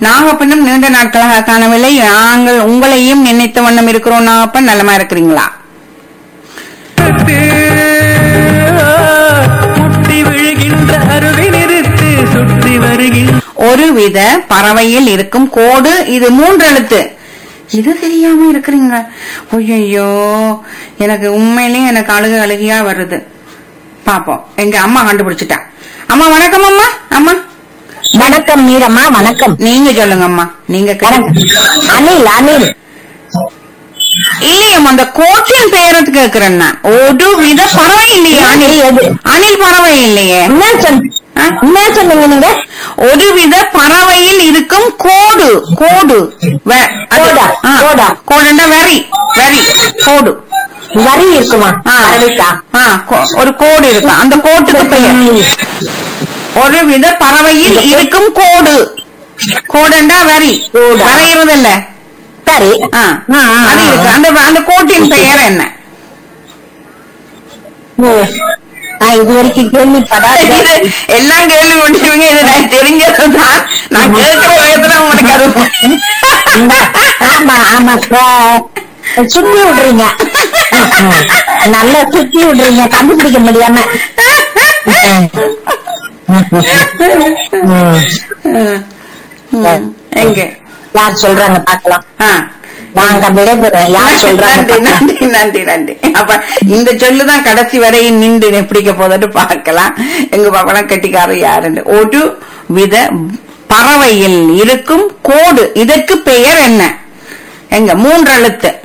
நாகப்பனும் நீண்ட நாட்களாக காணவில்லை நாங்கள் உங்களையும் நினைத்த வண்ணம் இருக்கிறோம் நாகப்பன் நலமா இருக்கிறீங்களா முட்டி விழுகின்ற அருவி நிறுத்து சுற்றி வருகின்ற ஒருவித பறவையில் இருக்கும் கோடு இது மூன்று எழுத்து இது தெரியாம இருக்கிறீங்க ஐயோ எனக்கு உண்மையிலேயே எனக்கு அழுக அழுகையா வருது பாப்போம் எங்க அம்மா கண்டுபிடிச்சிட்டா அம்மா வணக்கம் அம்மா அம்மா வணக்கம் மீரம்மா வணக்கம் நீங்க சொல்லுங்க அம்மா நீங்க வணக்கம். கேளுங்க. அனில் அனில் இல்லையம்மா அந்த கோட்டின் பெயரத்து கேக்குறேன் நான் ஒரு வித பறவை இல்லையே அணில் எது? அணில் பறவை இல்லையே என்ன சொல் ஆ? என்ன சொன்னீங்க நீங்க ஒரு வித பறவையில் இருக்கும் கோடு கோடு வெ- அது- கோடா? ஆ, கோடா? கோடுன்னா வெரி வெரி கோடு வரி இருக்குமா ஆ. பறவைக்கா? ஆ, கோ- ஒரு கோடு இருக்கு அந்த கோட்டுக்கு பெயர் ம். ஒரு வித பறவையில் இருக்கும் கோடு கோடுண்டா வரி கோடா? வரைகிறது இல்ல சரி ஆ, ஆ, ஆ, அது இருக்கு அந்த அந்த கோட்டின் பெயர் என்ன ம். நான் இது வரைக்கும் கேள்விப்படாத இது எல்லாம் கேள்வி பண்ணிருவீங்க இது நான் தெரிஞ்சதுதான் நான் கேட்கிற விதத்துல உங்களுக்கு அது ஆமா ஆமா ப- சுத்தி விடுறீங்க ம், ம். நல்லா சுத்தி விடுறீங்க கண்டுபிடிக்க முடியாம ம். ம், எங்க யார் சொல்றாங்க பாக்கலாம் ஆ நாங்க விடைபெறோம் யார் சொல்றாங்க நன்றி பாக்கலாம். நன்றி நன்றி நன்றி அப்ப இந்த சொல்லுதான் கடைசி வரை நின்று பிடிக்க போதுன்னு பார்க்கலாம் எங்க பாப்பலாம் கட்டிக்காரர் யாருன்னு ஒரு வித பறவையில் இருக்கும் கோடு இதற்கு பெயர் என்ன எங்க மூன்று எழுத்து